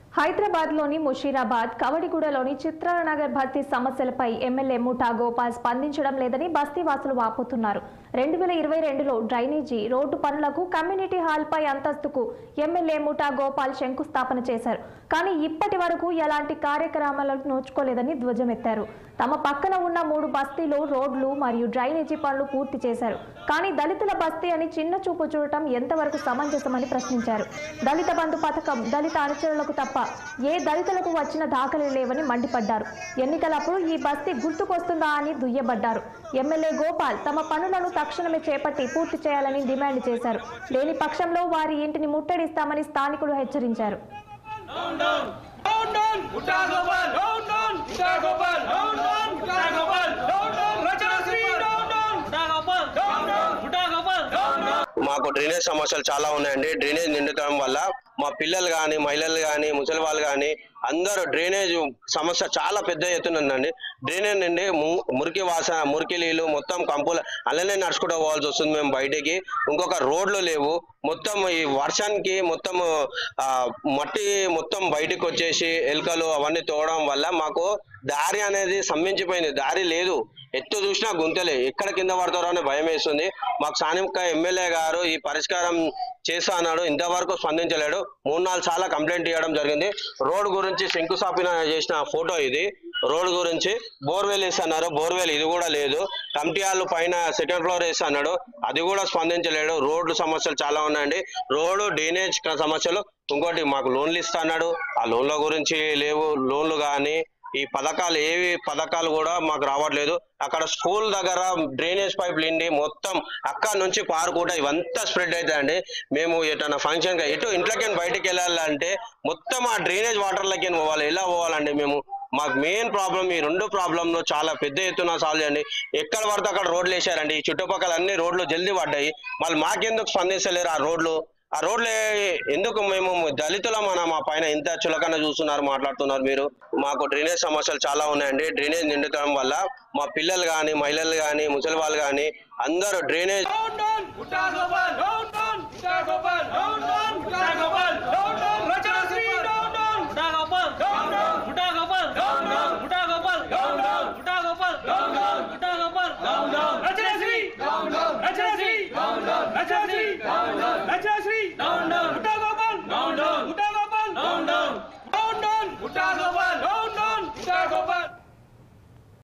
హైదరాబాద్ లోని ముషీరాబాద్ కవడిగూడలోని చిత్రాలనగర్ భర్తీ సమస్యలపై ఎమ్మెల్యే ముఠా గోపాల్ స్పందించడం లేదని బస్తీవాసులు వాపోతున్నారు రెండు వేల ఇరవై రెండులో డ్రైనేజీ రోడ్డు పనులకు కమ్యూనిటీ హాల్ పై అంతస్తుకు ఎమ్మెల్యే ముఠా గోపాల్ శంకుస్థాపన చేశారు కానీ ఇప్పటి వరకు ఎలాంటి కార్యక్రమాలకు నోచుకోలేదని ధ్వజమెత్తారు తమ పక్కన ఉన్న మూడు బస్తీలు రోడ్లు మరియు డ్రైనేజీ పనులు పూర్తి చేశారు కానీ దళితుల బస్తీ అని చిన్న చూపు చూడటం ఎంతవరకు సమంజసమని ప్రశ్నించారు దళిత బంధు పథకం దళిత అనుచరులకు తప్ప ఏ దళితులకు వచ్చిన దాఖలు లేవని మండిపడ్డారు ఎన్నికలప్పుడు ఈ బస్తీ గుర్తుకొస్తుందా అని దుయ్యబడ్డారు ఎమ్మెల్యే గోపాల్ తమ పనులను తక్షణమే చేపట్టి పూర్తి చేయాలని డిమాండ్ చేశారు లేని పక్షంలో వారి ఇంటిని ముట్టడిస్తామని స్థానికులు హెచ్చరించారు Down, down, down, down, Mutta Gopal, down, down, Mutta Gopal, down, down, Mutta Gopal, down, down, Rajashree, down, down, Mutta Gopal, down, down, Mutta Gopal, down, down. మాకు డ్రైనేజ్ సమస్యలు చాలా ఉన్నాయండి డ్రైనేజ్ నిండుకోవడం వల్ల మా పిల్లలు కానీ మహిళలు కానీ ముసలి వాళ్ళు కానీ అందరూ డ్రైనేజ్ సమస్య చాలా పెద్ద ఎత్తున ఉందండి డ్రైనేజ్ నుండి ము- మురికి వాసన మురికి నీళ్ళు మొత్తం కంపులు అలానే నడుచుకుంటూ పోవాల్సి వస్తుంది మేము బయటికి ఇంకొక రోడ్లు లేవు మొత్తం ఈ వర్షానికి మొత్తం ఆ, మట్టి మొత్తం బయటకు వచ్చేసి ఎలుకలు అవన్నీ తోవడం వల్ల మాకు దారి అనేది స్తంభించిపోయింది దారి లేదు ఎత్తు చూసినా గుంతలే ఎక్కడ కింద పడతారో అని భయం వేస్తుంది మాకు స్థానిక ఎమ్మెల్యే గారు ఈ పరిష్కారం చేస్తా అన్నాడు ఇంతవరకు స్పందించలేడు మూడు నాలుగు సార్లు కంప్లైంట్ ఇవ్వడం జరిగింది రోడ్ గురించి శంకుస్థాపన చేసిన ఫోటో ఇది రోడ్ గురించి బోర్వెల్ ఇస్తున్నారు బోర్వెల్ ఇది కూడా లేదు కమిటీ హాల్ పైన సెకండ్ ఫ్లోర్ వేస్తా అన్నాడు అది కూడా స్పందించలేడు రోడ్లు సమస్యలు చాలా ఉన్నాయండి రోడ్డు డ్రైనేజ్ సమస్యలు ఇంకోటి మాకు లోన్లు ఇస్తా అన్నాడు ఆ లోన్ల గురించి లేవు లోన్లు కానీ ఈ పథకాలు ఏవి పథకాలు కూడా మాకు రావట్లేదు అక్కడ స్కూల్ దగ్గర డ్రైనేజ్ పైప్ నిండి మొత్తం అక్కడ నుంచి పారుకుంటా ఇవంతా స్ప్రెడ్ అవుతాయండి మేము ఎటన్నా ఫంక్షన్ గా ఎటు ఇంట్లోకి బయటికి వెళ్ళాలంటే మొత్తం ఆ డ్రైనేజ్ వాటర్లకి పోవాలి ఎలా పోవాలండి మేము మాకు మెయిన్ ప్రాబ్లం ఈ రెండు ప్రాబ్లంలో చాలా పెద్ద ఎత్తున సాల్వ్ చేయండి ఎక్కడ పడితే అక్కడ రోడ్లు వేసారండి ఈ చుట్టుపక్కల అన్ని రోడ్లు జల్దీ పడ్డాయి మళ్ళీ మాకెందుకు స్పందించలేరు ఆ రోడ్లు ఆ రోడ్లు ఏ- ఎందుకు మేము దళితుల మన మా పైన ఇంత చులకన చూస్తున్నారు మాట్లాడుతున్నారు మీరు మాకు డ్రైనేజ్ సమస్యలు చాలా ఉన్నాయండి డ్రైనేజ్ నిండుకోవడం వల్ల మా పిల్లలు కానీ మహిళలు కానీ ముసలి వాళ్ళు కానీ అందరూ drainage Down, down, Mutta Gopal, down,